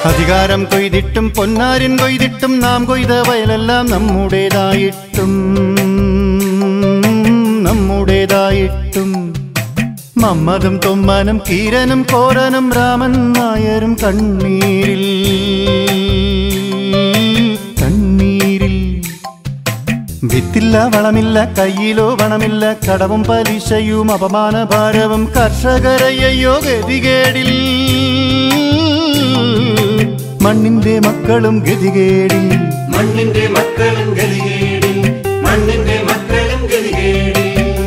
അധികാരം കൊയ്തിട്ടും പൊന്നാരിൻ കൊയ്തിട്ടും നാം കൊയ്ത വയലെല്ലാം നമ്മുടേതായിട്ടും നമ്മുടേതായിട്ടും മമ്മതും തൊമ്മനും കീരനും കോരനും രാമൻ നായരും കണ്ണീരിൽ കണ്ണീരിൽ വിത്തില്ല വളമില്ല കയ്യിലോ പണമില്ല കടവും പലിശയും അപമാന ഭാരവും കർഷകരയ്യോ ഗതികേടിൽ മണ്ണിന്റെ മക്കളും ഗതികേടിൽ മണ്ണിന്റെ മക്കളും ഗതികേടി മണ്ണിന്റെ മക്കളും ഗതികേടി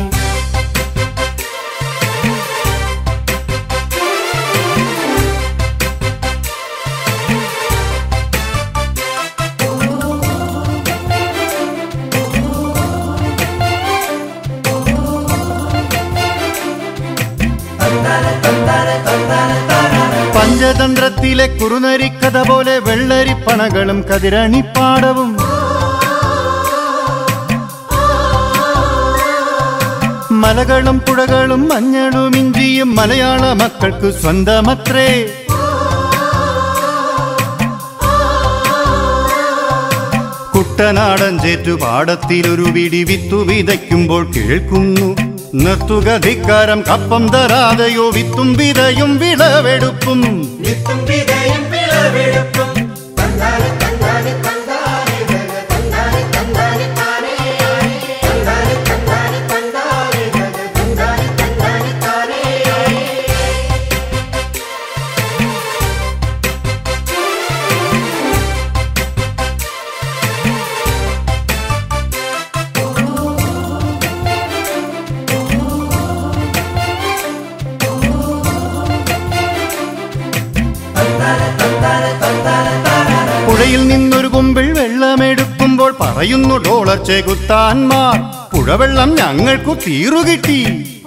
പഞ്ചതന്ത്രത്തിലെ കുറുനരിക്കഥ പോലെ വെള്ളരിപ്പണകളും കതിരണിപ്പാടവും മലകളും പുഴകളും മഞ്ഞളും ഇഞ്ചിയും മലയാള മക്കൾക്ക് സ്വന്തമത്രേ കുട്ടനാടൻ ചേറ്റുപാടത്തിലൊരു വിടി വിത്തു വിതയ്ക്കുമ്പോൾ കേൾക്കുന്നു നിർത്തുക ധിക്കാരം കപ്പം തരാതെയോ വിത്തും വിതയും വിളവെടുപ്പും വിത്തും വിതയും വിളവെടുപ്പും തന്നാലെ തന്നാലെ തന്നാലെ ദഗ തന്നാലെ തന്നാലെ താനേ തന്നാലെ തന്നാലെ തന്നാലെ ദഗ തന്നാലെ തന്നാലെ താനേ പുഴയിൽ നിന്നൊരു കുമ്പിൾ വെള്ളമെടുക്കുമ്പോൾ പറയുന്നു ഡോളർ ചെകുത്താന്മാർ പുഴവെള്ളം ഞങ്ങൾക്കു തീറുകിട്ടി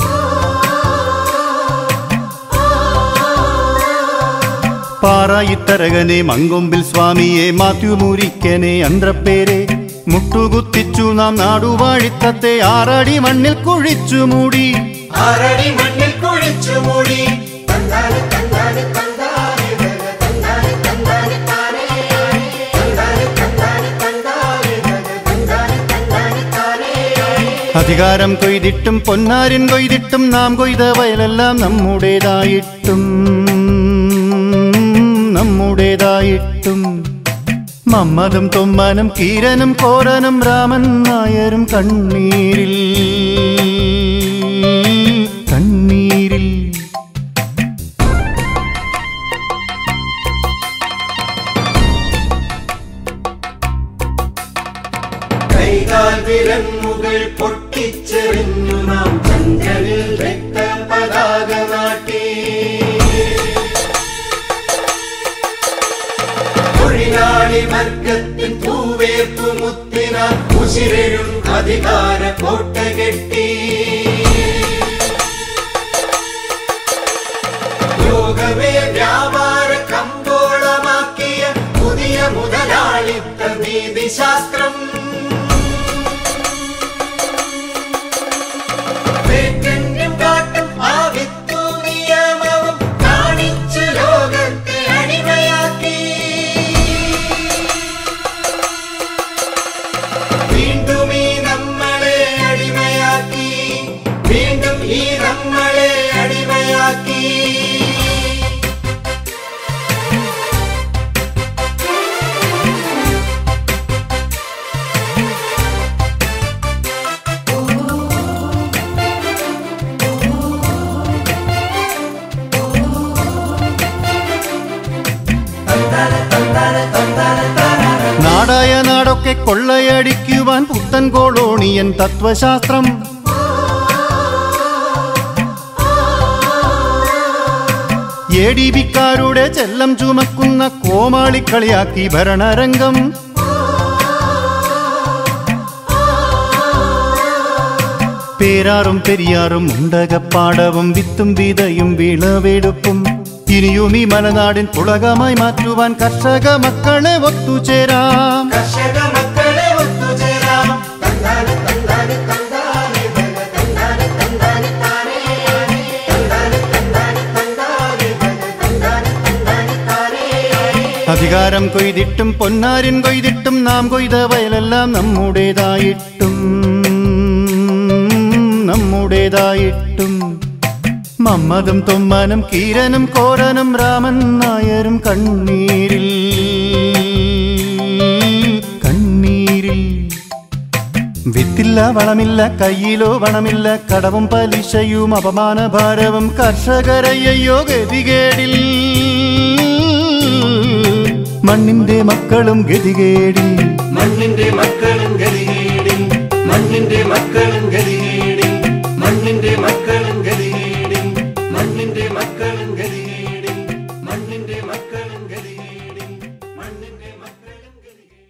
പാറായിത്തരകനെ മങ്കൊമ്പിൽ സ്വാമിയെ മാത്യു മുരിക്കനെ അന്ത്രപ്പേരെ മുട്ടുകുത്തിച്ചു നാം നാടുവാഴിത്തത്തെ ആറടി മണ്ണിൽ കുഴിച്ചു മൂടി ആറടി മണ്ണിൽ കുഴിച്ചു മൂടി തന്നാലെ തന്നാലെ തന്നാലെ ദഗ തന്നാലെ തന്നാലെ താനേ തന്നാലെ തന്നാലെ തന്നാലെ ദഗ തന്നാലെ തന്നാലെ താനേ അധികാരം കൊയ്തിട്ടും പൊന്നാരിൻ കൊയ്തിട്ടും നാം കൊയ്ത വയലെല്ലാം നമ്മുടേതായിട്ടും നമ്മുടേതായിട്ടും മമ്മതും തൊമ്മനും കീരനും കോരനും രാമൻ നായരും കണ്ണീരിൽ കണ്ണീരിൽ കൈകാൽ വിലങ്ങുകൾ പൊട്ടിച്ചെറിഞ്ഞു നാം ചന്ദ്രനിൽ രക്തപതാക നാട്ടി തൊഴിലാളി വർഗത്തിൻ പൂവേർപ്പു മുത്തിനാൽ ഉശിരഴും അധികാര കോട്ട കെട്ടി ലോകമേ വ്യാപാര കമ്പോളമാക്കിയ പുതിയ മുതലാളിത്ത നീതിശാസ്ത്രം പേറ്റന്റും കാട്ടും ആ വിത്തു നിയമവും കാണിച്ചു ലോകത്തെ അടിമയാക്കി വീണ്ടും ഈ നമ്മളെ അടിമയാക്കി വീണ്ടും ഈ നമ്മളെ അടിമയാക്കി നാടായ നാടൊക്കെ കൊള്ളയടിക്കുവാൻ പുത്തൻ കോളോണിയൻ തത്വശാസ്ത്രം എ ഡി ബിക്കാരുടെ ചെല്ലം ചുമക്കുന്ന കോമാളിക്കളിയാക്കി ഭരണരംഗം പേരാറും പെരിയാറും ഉണ്ടകപ്പാടവും വിത്തും വിതയും വിളവെടുപ്പും ഇനിയും ഈ മലനാടിൻ പുളകമായി മാറ്റുവാൻ കർഷക മക്കളെ ഒത്തുചേരാം കർഷക മക്കളെ ഒത്തുചേരാം തന്നാലെ തന്നാലെ തന്നാലെ ദഗ തന്നാലെ തന്നാലെ താനേ തന്നാലെ തന്നാലെ തന്നാലെ ദഗ തന്നാലെ തന്നാലെ താനേ അധികാരം കൊയ്തിട്ടും പൊന്നാരിൻ കൊയ്തിട്ടും നാം കൊയ്ത വയലെല്ലാം നമ്മുടേതായിട്ടും നമ്മുടേതായിട്ടും മമ്മതും തൊമ്മനും കീരനും കോരനും രാമൻ നായരും കണ്ണീരിൽ കണ്ണീരിൽ വിത്തില്ല വളമില്ല കയ്യിലോ പണമില്ല കടവും പലിശയും അപമാന ഭാരവും കർഷകരയ്യോ ഗതികേടിൽ മണ്ണിന്റെ മക്കളും ഗതികേടിൽ മണ്ണിന്റെ മക്കളും ഗതികേടിൽ മണ്ണിന്റെ മക്കളും ഗതികേടിൽ മണ്ണിന്റെ മക്കളും ഗതികേടിൽ മണ്ണിന്റെ മക്കളും ഗതികേടിൽ മണ്ണിന്റെ മക്കളും ഗതികേടിൽ മണ്ണിന്റെ മക്കളും ഗതികേടിൽ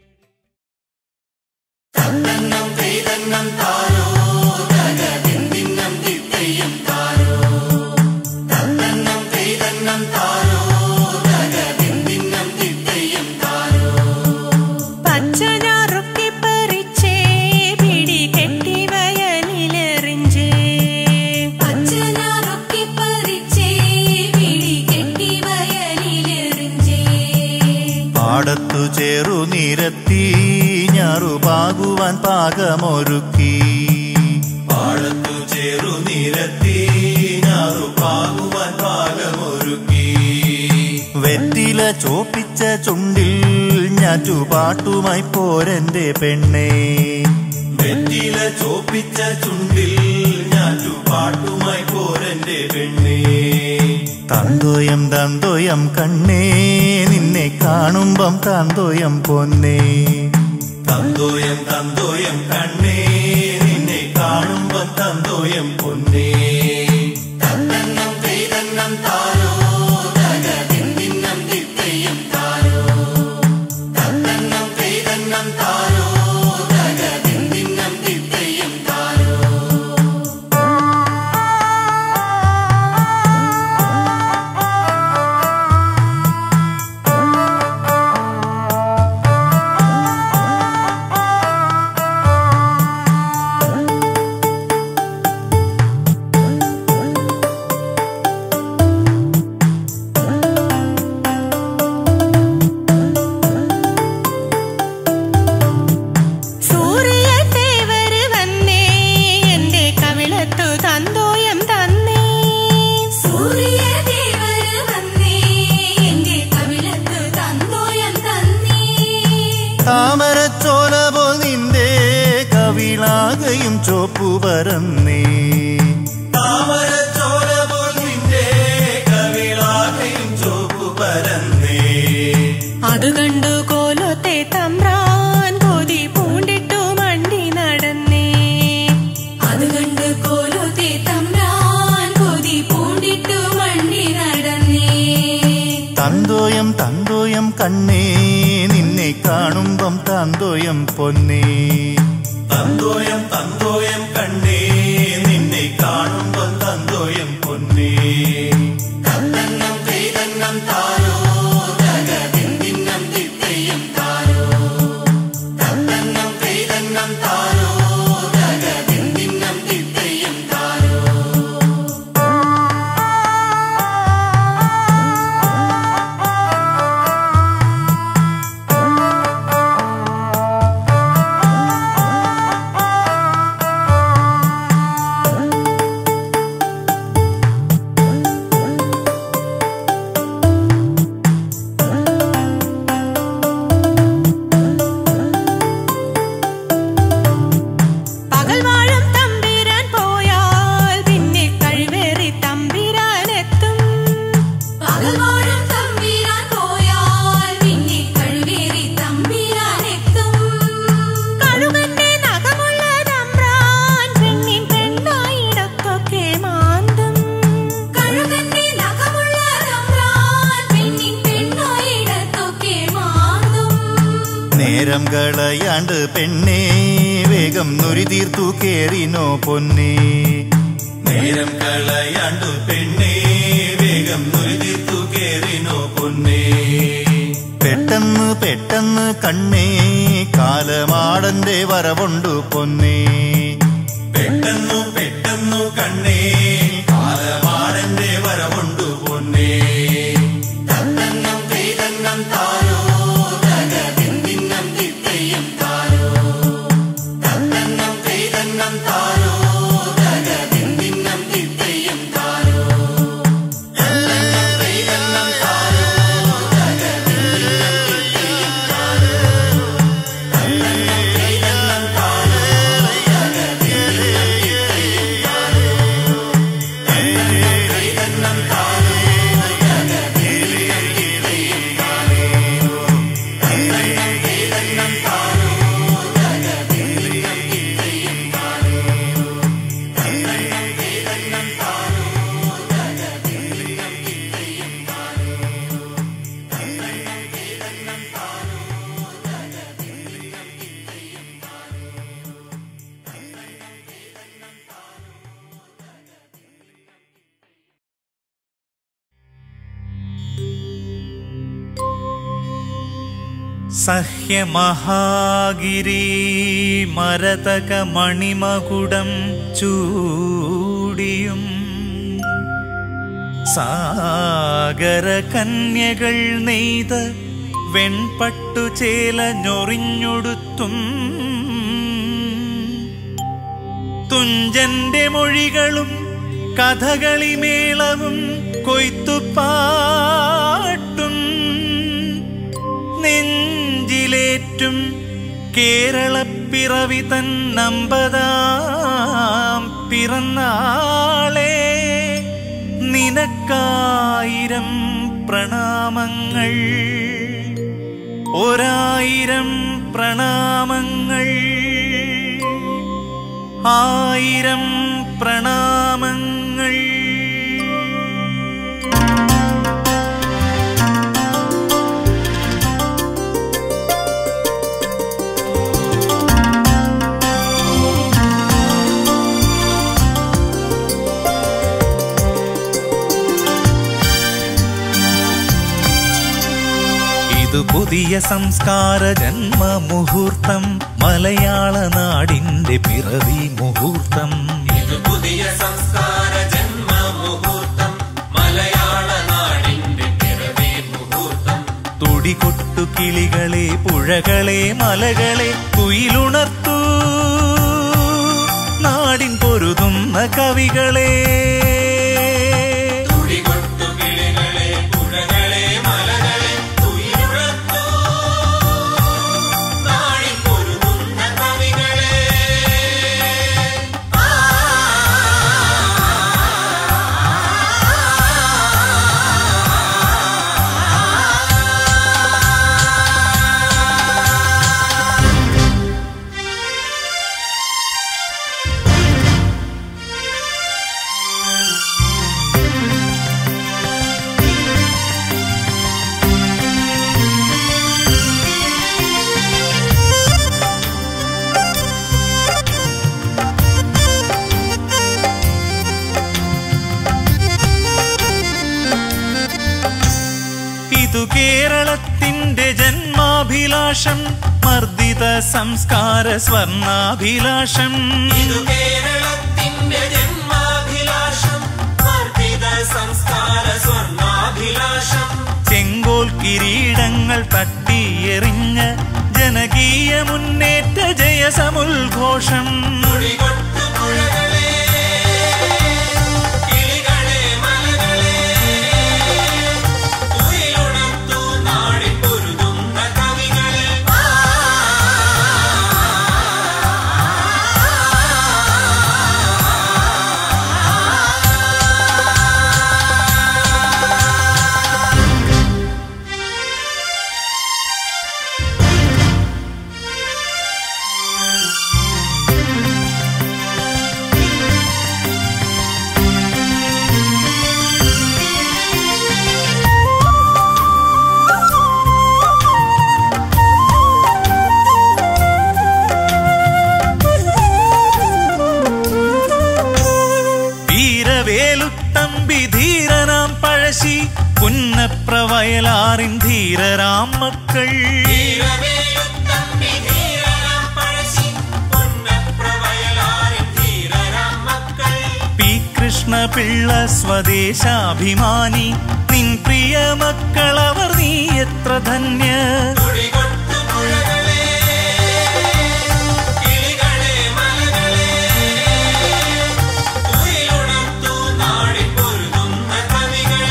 പച്ചനാറുക്കി പറിച്ചേ പിടി കെട്ടി വയലിലെറിഞ്ചേ പച്ചനാറുക്കി പറിച്ചേ പിടി കെട്ടി വയലിലെറിഞ്ചേ പാടത്തു ചേറു നിരത്തി ഞാറുപാകുവാൻ പാകമൊരുക്കി പാടത്തു ചേറു നിരത്തി ഞാറുപാകുവാൻ പാകമൊരുക്കി വെറ്റില ചോപ്പിച്ച ചുണ്ടിൽ ഞാറ്റുപാട്ടുമായി പോരെന്റെ പെണ്ണേ വെറ്റില ചോപ്പിച്ച ചുണ്ടിൽ ഞാറ്റുപാട്ടുമായി പോരെന്റെ പെണ്ണേ തന്തോയം തന്തോയം കണ്ണേ നിന്നെ കാണുമ്പം തന്തോയം പൊന്നേ തന്തോയം തന്തോയം കണ്ണേ നിന്നെ കാണുമ്പം തന്തോയം പൊന്നേ തന്നെണ്ണം പെയ്തെണ്ണം താരോ തകതിന്നം തിത്തയും താരോ തന്നെണ്ണം പെയ്തെണ്ണം താരോ തകതിന്നം തിത്തയും താരോ സൂര്യദേവര് വന്നേ എന്റെ കവിളത്തു തന്തോയം തന്നേ സൂര്യദേവര് വന്നേ എന്റെ കവിളത്തു തന്തോയം തന്നേ താമരച്ചോല പോൽ നിന്റെ കവിളാകയും ചോപ്പു പരന്നേ താമരച്ചോല പോൽ നിന്റെ കവിളാകയും ചോപ്പു പരന്നേ അത് കണ്ടു കോലത്തെ തമ്പ്രാൻ കൊതി പൂണ്ടിട്ടു മണ്ടി നടന്നേ അത് കണ്ട് കോലത്തെ തമ്പ്രാൻ കൊതി പൂണ്ടിട്ടു മണ്ടി നടന്നേ തന്തോയം തന്തോയം കണ്ണേ നിന്നെ കാണുമ്പം തന്തോയം പൊന്നേ തന്തോയം തന്തോയം കണ്ണേ നിന്നെ കാണുമ്പം തന്തോയം പൊന്നേ തന്നെണ്ണം പെയ്തെണ്ണം താരോ തകതിന്നം തിത്തയും താരോ തന്നെണ്ണം പെയ്തെണ്ണം താരോ തകതിന്നം തിത്തയും താരോ പകൽ വാഴും തമ്പിരാൻ പോയാൽ പിന്നെ കഴിവേറി തമ്പിരാനെത്തും പകൽ വാഴും തമ്പിരാൻ പോയാൽ പിന്നെ കഴിവേറി തമ്പിരാനെത്തും കഴുകന്റെ നഖമുള്ള തമ്പ്രാൻ പെണ്ണിൻ പെണ്ണായിടത്തൊക്കെ മാന്തും കഴുകന്റെ നഖമുള്ള തമ്പ്രാൻ പെണ്ണിൻ പെണ്ണായിടത്തൊക്കെ മാന്തും നേരം കളയാണ്ട് പെണ്ണേ വേഗം നൊരി തീർത്തു കേറിനോ പൊന്നേ നേരം കളയാണ്ട് പെണ്ണേ വേഗം നൊരി തീർത്തു കേറിനോ പൊന്നേ പെട്ടെന്ന് പെട്ടെന്ന് കണ്ണേ കാലമാടന്റെ വരവുണ്ടു പൊന്നേ പെട്ടെന്നു പെട്ടെന്നു കണ്ണേ കാലമാടന്റെ വരവുണ്ടു പൊന്നേ തന്നെണ്ണം പെയ്തെണ്ണം താരോ സഹ്യമഹാഗിരി മരതക മണിമകുടം ചൂടിയും സാഗര കന്യകൾ നെയ്ത വെൺപട്ടു ചേല ഞൊറിഞ്ഞൊടുത്തും തുഞ്ചന്റെ മൊഴികളും കഥകളിമേളവും കൊയ്ത്തുപാട്ടും നെഞ്ചിലേറ്റും കേരളപ്പിറവി തന്നമ്പതാം പിറന്നാളെ നിനക്കായിരം പ്രണാമങ്ങൾ ഒരായിരം പ്രണാമങ്ങൾ ആയിരം പ്രണാമങ്ങൾ ഇതു പുതിയ സംസ്കാര ജന്മ മുഹൂർത്തം മലയാള നാടിന്റെ പിറവി മുഹൂർത്തം ഇത് പുതിയ സംസ്കാര ജന്മ മുഹൂർത്തം മലയാള നാടിന്റെ പിറവി മുഹൂർത്തം തുടികൊട്ടു കിളികളെ പുഴകളെ മലകളെ കുയിലുണർത്തൂ നാടിൻ പൊരുതുന്ന കവികളെ തുടികൊട്ടു കിളികളെ പുഴകളെ മലകളെ തുയിലുറത്തൂ നാടിൻ പൊരുതുന്ന കവികളെ ഇതു കേരളത്തിന്റെ ജന്മാഭിലാഷം മർദ്ദിത സംസ്കാര സ്വർണാഭിലാഷം ഇതു കേരളത്തിന്റെ ജന്മാഭിലാഷം വർദ്ധിത സംസ്കാര സ്വർണാഭിലാഷം ചെങ്കോൽ കിരീടങ്ങൾ തട്ടിയെറിഞ്ഞ് ജനകീയ മുന്നേറ്റ ജയസമുദ്ഘോഷം തുടികൊട്ടു പുഴകളെ കിളികളെ മലകളെ തുയിലുണർത്തു നാടിൻ പൊരുതുന്ന കവികളെ വീരവേലുത്തമ്പി ധീരനാം പഴശ്ശി പുന്നപ്രവയലാറിൻ ധീരരാം മക്കൾ ധീരവേലുത്തമ്പി ധീരരാം പഴശ്ശി പുന്നപ്രവയലാറിൻ ധീരരാം മക്കൾ പി കൃഷ്ണപിള്ള സ്വദേശാഭിമാനി നിൻ പ്രിയ മക്കളവർ നീ എത്ര ധന്യ തുടികൊട്ടു പുഴകളെ കിളികളെ മലകളെ തുയിലുണർത്തു നാടിൻ പൊരുതുന്ന കവികളെ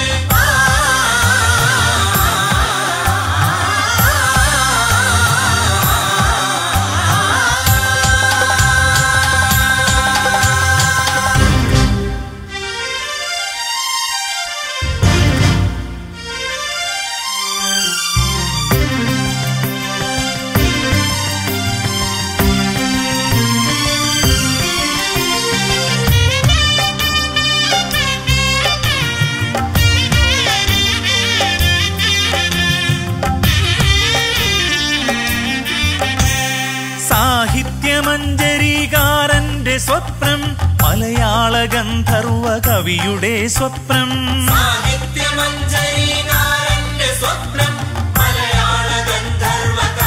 സാഹിത്യമഞ്ജരീകാരന്റെ സ്വപ്നം മലയാള ഗന്ധർവ കവിയുടെ സ്വപ്നം സാഹിത്യമഞ്ജരീകാരന്റെ സ്വപ്നം മലയാള ഗന്ധർവ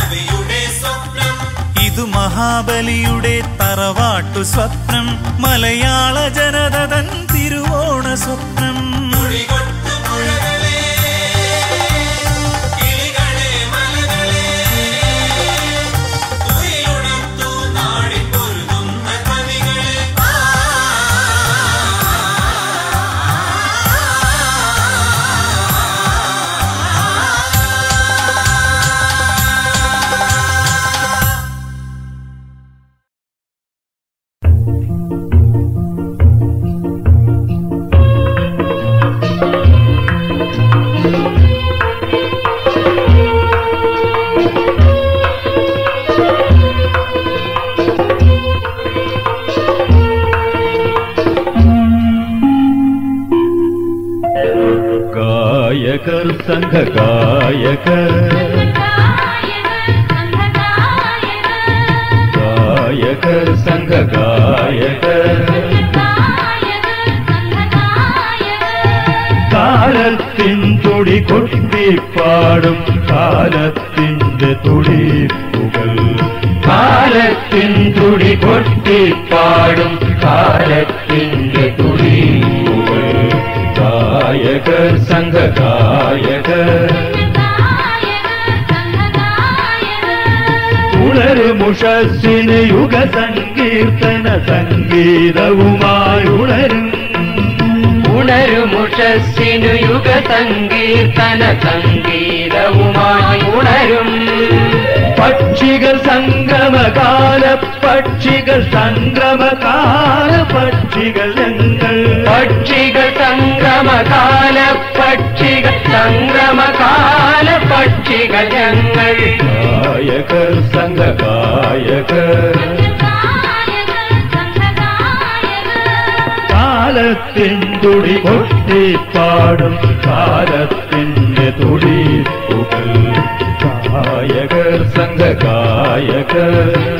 ഇതു മഹാബലിയുടെ തറവാട്ടു സ്വപ്നം മലയാള ജനത തൻ തിരുവോണ സ്വപ്നം തുടികൊട്ടു മുഴകളെ കിളികളെ മലകളെ തുയിലുണർത്തു നാടിൻ പൊരുതുന്ന കവികളെ ഗായകർ സംഘഗായകർ ഗായകർ സംഘഗായകർ കാലത്തിൻ തുടി കൊട്ടിപ്പാടും കാലത്തിന്റെ തുടിപ്പുകൾ കാലത്തിൻ തുടി കൊട്ടിപ്പാടും കാലത്തിന്റെ തുടിപ്പുകൾ ഗായകർ സംഘഗായകർ ഉണരുമുഷസ്സിന് യുഗ സങ്കീർത്തന സംഗീതവുമായി ഉണരും ഉണരുമുഷസ്സിനു യുഗ സങ്കീർത്തന സംഗീതവുമായി ഉണരും പക്ഷികൾ സംഗമകാല പക്ഷികൾ സംക്രമകാല പക്ഷികൾ ഞങ്ങൾ പക്ഷികൾ സംക്രമകാല പക്ഷികൾ സംക്രമകാല പക്ഷികൾ ഞങ്ങൾ ഗായകർ സംഘഗായകർ കാലത്തിൻ തുടി കൊട്ടിപ്പാടും കാലത്തിന്റെ തുടി പുകൾ ഗായകർ സംഘഗായകർ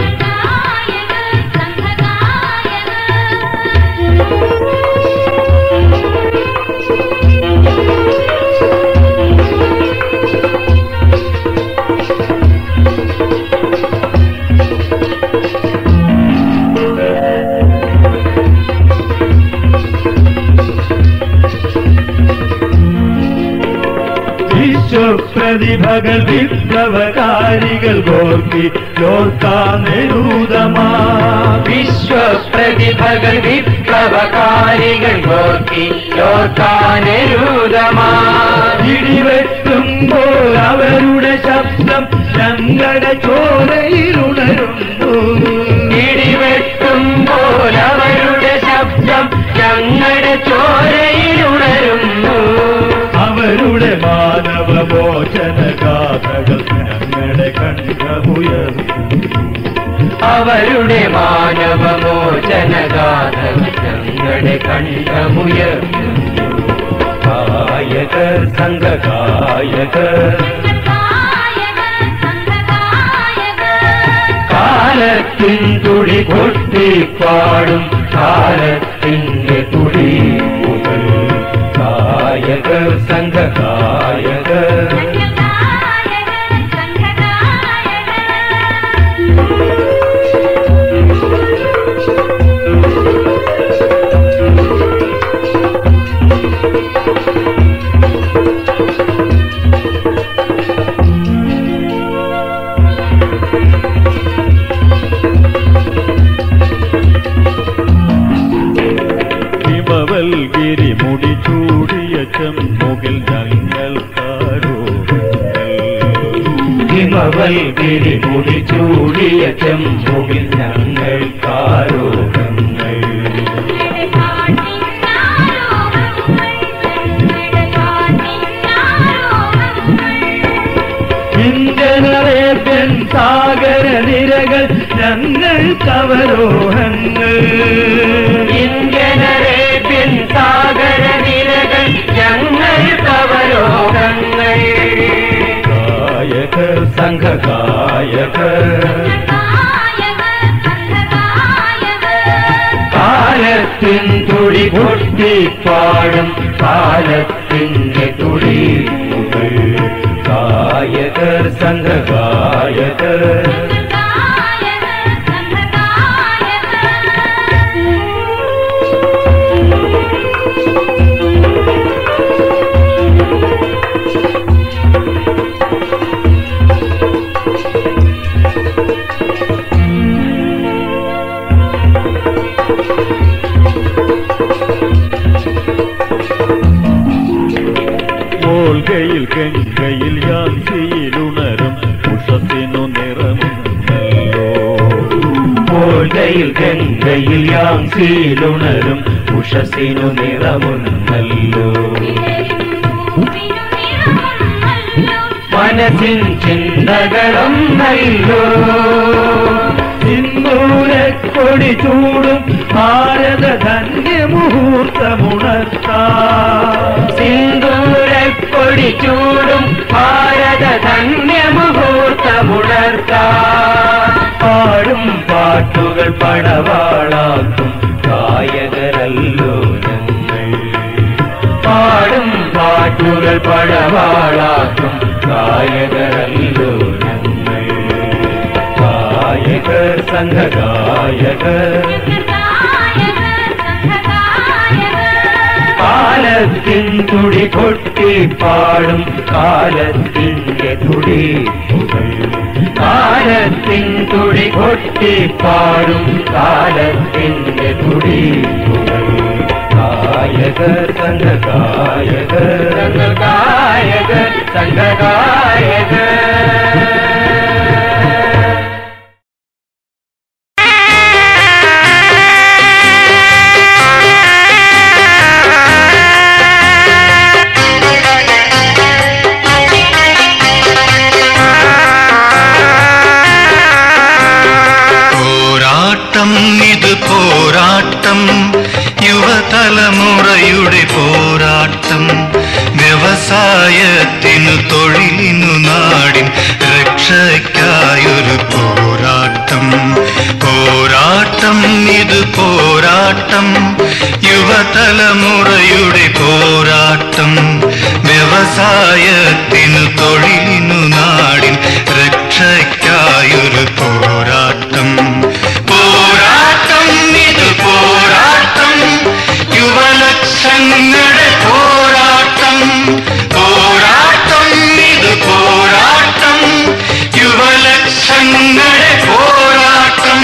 വിശ്വപ്രതിഭകൾ വിപ്ലവകാരികൾ ഗോർക്കി ലോർത്താനെരൂതമാ വിശ്വപ്രതിഭകൾ വിപ്ലവകാരികൾ ഗോർക്കി ലോകാനരൂതമാ ഇടിവെട്ടുമ്പോൾ അവരുടെ ശബ്ദം ഞങ്ങളുടെ ചോരയിലുണരുന്നു ഇടിവെട്ടുമ്പോൾ അവരുടെ ശബ്ദം ഞങ്ങളുടെ ചോരയിലുണരുന്നു അവരുടെ മാനവമോചന ഗാഥകൾ ഞങ്ങളുടെ കണ്ഠമുയർന്നു അവരുടെ മാനവമോചനഗാഥകൾ ഞങ്ങളുടെ കണ്ഠമുയർന്നു ഗായകർ സംഘഗായകർ കാലത്തിൻ തുടി കൊട്ടിപ്പാടും കാലത്തിന്റെ തുടി മുതൽ ഗായകർ സംഘഗായകർ ഹിമവൽഗിരി മുടി ചൂടിയ ചെമ്മുകിൽ ഞങ്ങൾക്കാരോ ഹിമവൽഗിരി മുടി ചൂടിയ ചെമ്മുകിൽ ഞങ്ങൾക്കാരോഹങ്ങൾ ഇന്ത്യൻ സാഗര നിരകൾ ഞങ്ങൾക്കവരോഹങ്ങൾ ഇന്ത്യനരേബ്യൻ സാഗര നിരകൾ ഞങ്ങൾക്കവലോകങ്ങൾ ഗായകർ സംഘഗായകർ കാലത്തിൻ തുടി പൊട്ടിപ്പാടും കാലത്തിന്റെ തുടി മുകൾ ഗായകർ സംഘഗായകർ ഓൽകയിൽ ഗംഗയിൽ യാൻസിയിലുണരും ഉഷത്തിനു നിറമുണ്ടല്ലോ ഓൽകയിൽ ഗംഗയിൽ യാംസിയിലുണരും ഉഷസിനു നിറമുന്നല്ലോ മനസ്സിൻ ചിന്തകളും നല്ലോ സിന്ദൂരക്കൊടി ചൂടും ഭാരത ധന്യമുഹൂർത്തമുണർത്താം സിന്ദൂരക്കൊടി ചൂടും ഭാരത ധന്യമുഹൂർത്തമുണർത്താം പാടും പാട്ടുകൾ പടവാളാക്കും ഗായകരല്ലോ ഞങ്ങൾ പാടും പാട്ടുകൾ പടവാളാക്കും ഗായകരല്ലോ ഞങ്ങൾ ഗായകർ സംഘഗായകർ കാലത്തിൻ തുടി കൊട്ടി പാടും കാലത്തിൻ്റെ തുടി കാലത്തിൻ തുടി കൊട്ടി പാടും കാലത്തിൻ്റെ തുടി ഗായകർ സംഘഗായകർ സംഘഗായകർ സംഘഗായകർ പോരാട്ടം ഇത് പോരാട്ടം യുവതലമുറയുടെ പോരാട്ടം വ്യവസായത്തിനു തൊഴിലിനു നാടിൻ രക്ഷയ്ക്കായൊരു പോരാട്ടം പോരാട്ടം ഇത് പോരാട്ടം യുവതലമുറയുടെ പോരാട്ടം വ്യവസായത്തിനു തൊഴിലിനു നാടിൻ രക്ഷയ്ക്കായൊരു പോരാട്ടം പോരാട്ടം ഇത് പോരാട്ടം യുവലക്ഷങ്ങളുടെ പോരാട്ടം പോരാട്ടം ഇത് പോരാട്ടം യുവലക്ഷങ്ങളുടെ പോരാട്ടം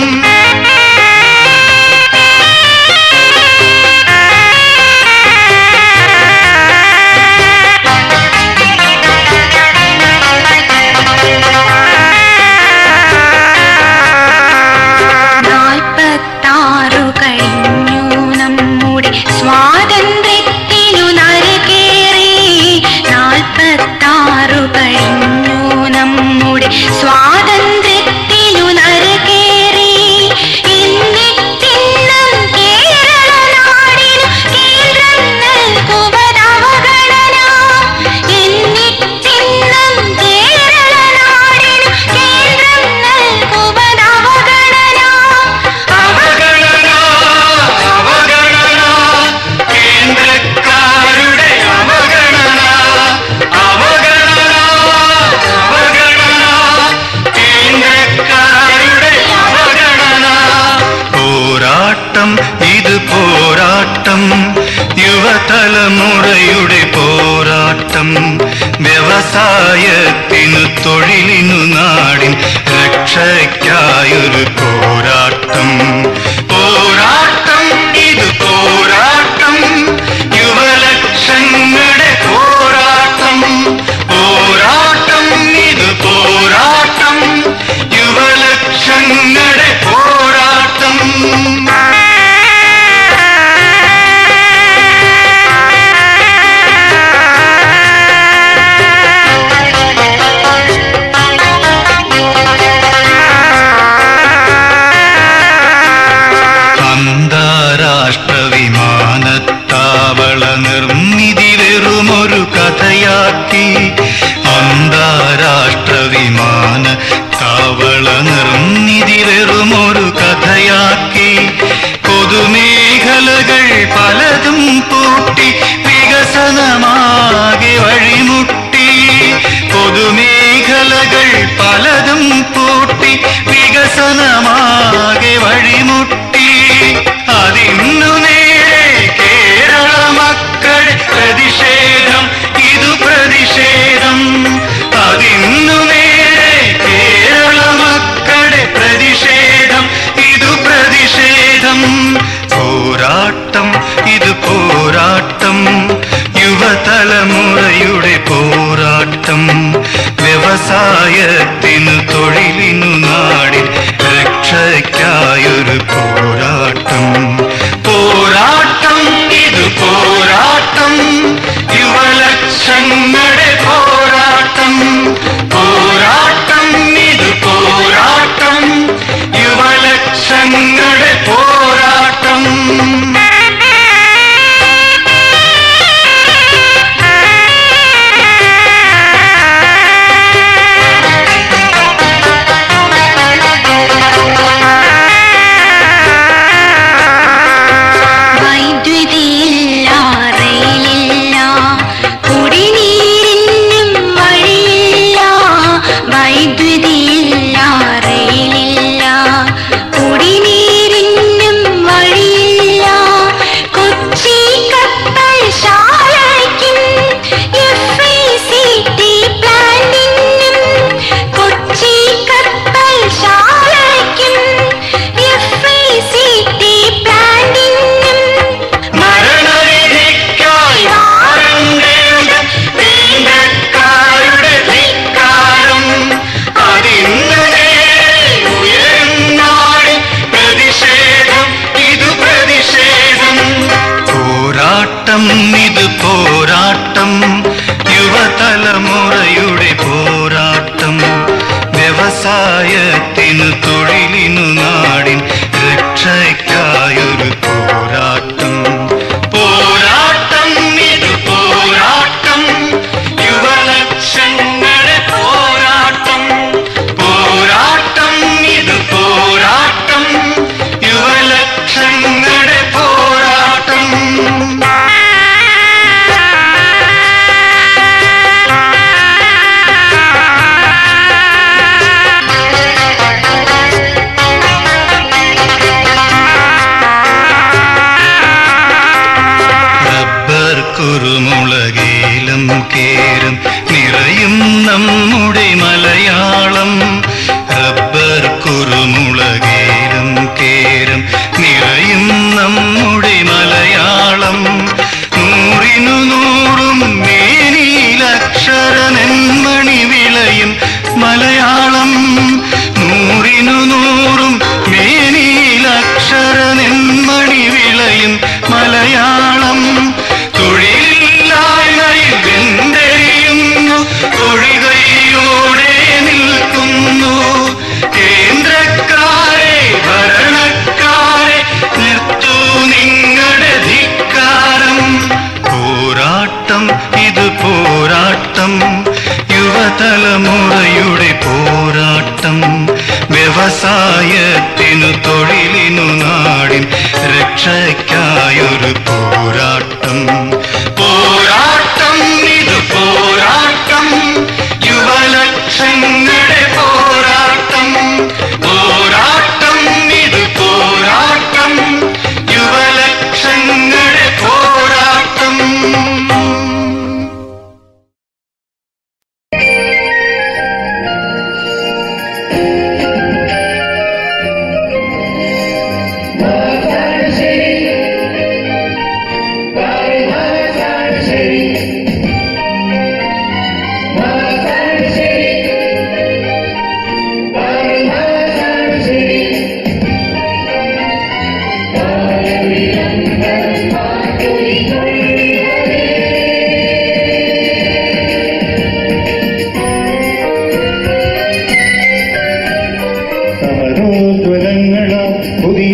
നാൽപ്പത്താറു കഴിഞ്ഞു നമ്മുടെ സ്വാതന്ത്ര്യത്തിനു നരകേറി നാൽപ്പത്താറു കഴിഞ്ഞു നമ്മുടെ സ്വാതന്ത്ര്യത്തിനു നരകേറി എന്നിട്ടിന്നും കേരള നാടിനു കേന്ദ്രം നൽകുവതവഗണന എന്നിട്ടിന്നും കേരള നാടിനു കേന്ദ്രം നൽകുവതവഗണന അവഗണന അവഗണന കേന്ദ്രക്കാരുടെ അവഗണന അവഗണന അവഗണന കേന്ദ്രക്കാരുടെ അവഗണന പോരാട്ടം ഇത് പോരാട്ടം യുവതലമുറയുടെ പോരാട്ടം വ്യവസായത്തിനു തൊഴിലിനു നാടിൻ രക്ഷയ്ക്കായൊരു പോരാട്ടം പോരാട്ടം ഇത് പോരാട്ടം യുവലക്ഷങ്ങളുടെ പോരാട്ടം പോരാട്ടം ഇത് പോരാട്ടം യുവലക്ഷങ്ങളുടെ പോരാട്ടം ും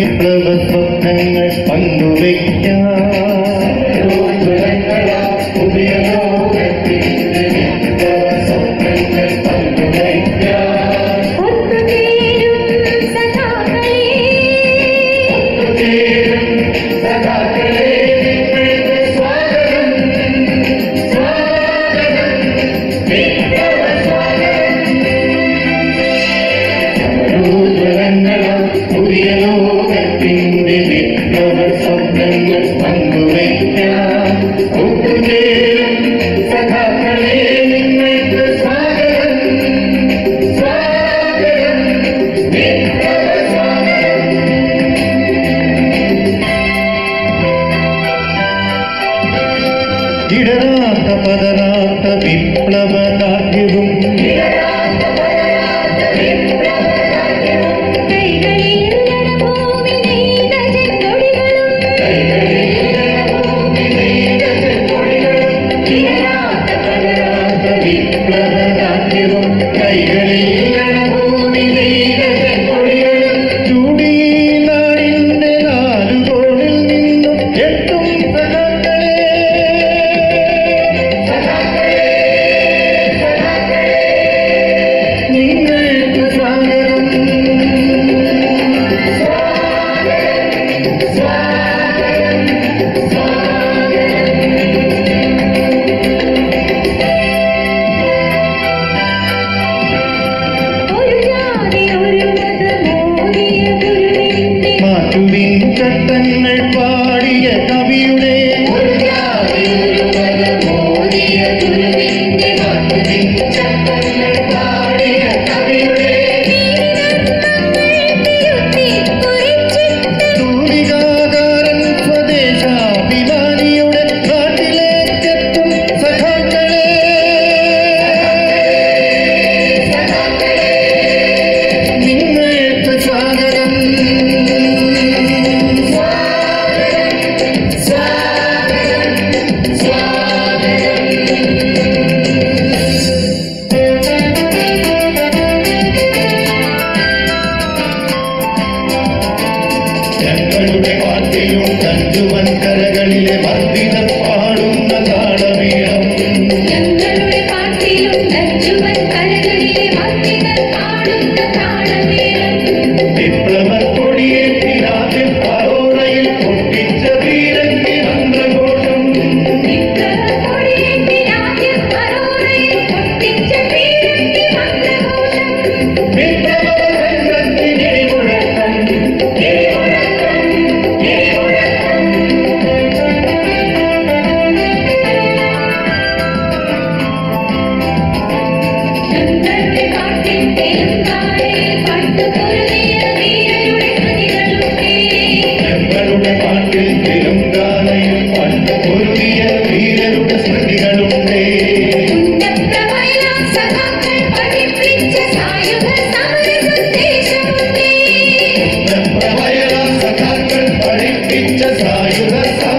വിപ്ലവ സ്വപ്നങ്ങൾ പങ്കുവയ്ക്കാം പുതിയ ലോകത്തിന്റെ വിപ്ലവ സ്വപ്നങ്ങൾ പങ്കുവയ്ക്കാം ഒത്തുചേരും സഖാക്കളേ ഒത്തുചേരും സഖാക്കളെ നിങ്ങൾക്ക് സ്വാഗതം സ്വാഗതം വിപ്ലവ സ്വാഗതം സമരോജ്വലങ്ങളാം പുതിയ ലോകത്തിന്റെ വിപ്ലവ സ്വപ്നങ്ങൾ പങ്കുവയ്ക്കാം ഒത്തുചേരും സഖാക്കളെ നിങ്ങൾക്ക് സ്വാഗതം സ്വാഗതം വിപ്ലവ സ്വാഗതം ഇടരാത്ത പതരാത്ത വിപ്ലവ കാഠ്യവും കൈകളിൽ ഭൂമി നെയ്ത ചെങ്കൊടികളും വിപ്ലവ കാഠ്യവും കൈകളിൽ ഭൂമി നെയ്ത ചെങ്കൊടികളും ചൂടി നാടിന്റെ നാലുകോണിൽ നിന്നും എത്തും സഖാക്കളെ നിങ്ങൾക്ക് സ്വാഗതം ഒരു ജാതി ഒരു മതം മോദിയ ഗുരുവിന്റെ മാറ്റുവിൻ ചട്ടങ്ങൾ പാടിയ കവിയുടെ ഒരു ജാതി ഒരു മതം മോദിയ ഗുരുവിന്റെ മാറ്റുവിൻ ചട്ടങ്ങൾ പാടിയ കവിയുടെ തിരുത്തി കുറിച്ചിട്ട് തൂലികാകാരൻ സ്വദേശാഭിമാനിയുടെ നാട്ടിലേക്കെത്തും സഖാക്കളെ നിങ്ങൾക്ക് സ്വാഗതം ഞങ്ങളുടെ പാട്ടിലും തഞ്ചുവൻ കരകളിലെ വർദ്ധിത പാടുന്ന താളമേളം ഞങ്ങളുടെ പാട്ടിലും നച്ചുവൻ കരകളിലെ ഭക്തികൾ പാടുന്ന താളമേളം വിപ്ലവ കൊടിയേറ്റി രാജ്യം പറോറയിൽ പൊട്ടിച്ച വീരന്റെ മന്ത്രഘോഷം വിപ്ലവക്കൊടിയേറ്റി രാജ്യം അരോണയിൽ പൊട്ടിച്ച പീരങ്കി മന്ത്രഘോഷം വിപ്ലവ സംഘത്തിന് മുഴക്കം മുഴക്കം മുഴക്കം ഞങ്ങളുടെ പാട്ടിൽ തെലുങ്കാനേ പട്ടുപൊരുതിയ വീരരുടെ കൃതികളുണ്ടേ ഞങ്ങളുടെ പാട്ടിൽ തെലുങ്കാനയിൽ പണ്ട് പൊരുതിയ വീരരുടെ സ്മൃതികളുണ്ടേ ഉന്നതമായ സഖാക്കൾ പഠിപ്പിച്ച സായുധ സമര സന്ദേശമുണ്ടേ പ്രഭവയള സഖാക്കൾ പഠിപ്പിച്ച സായുധ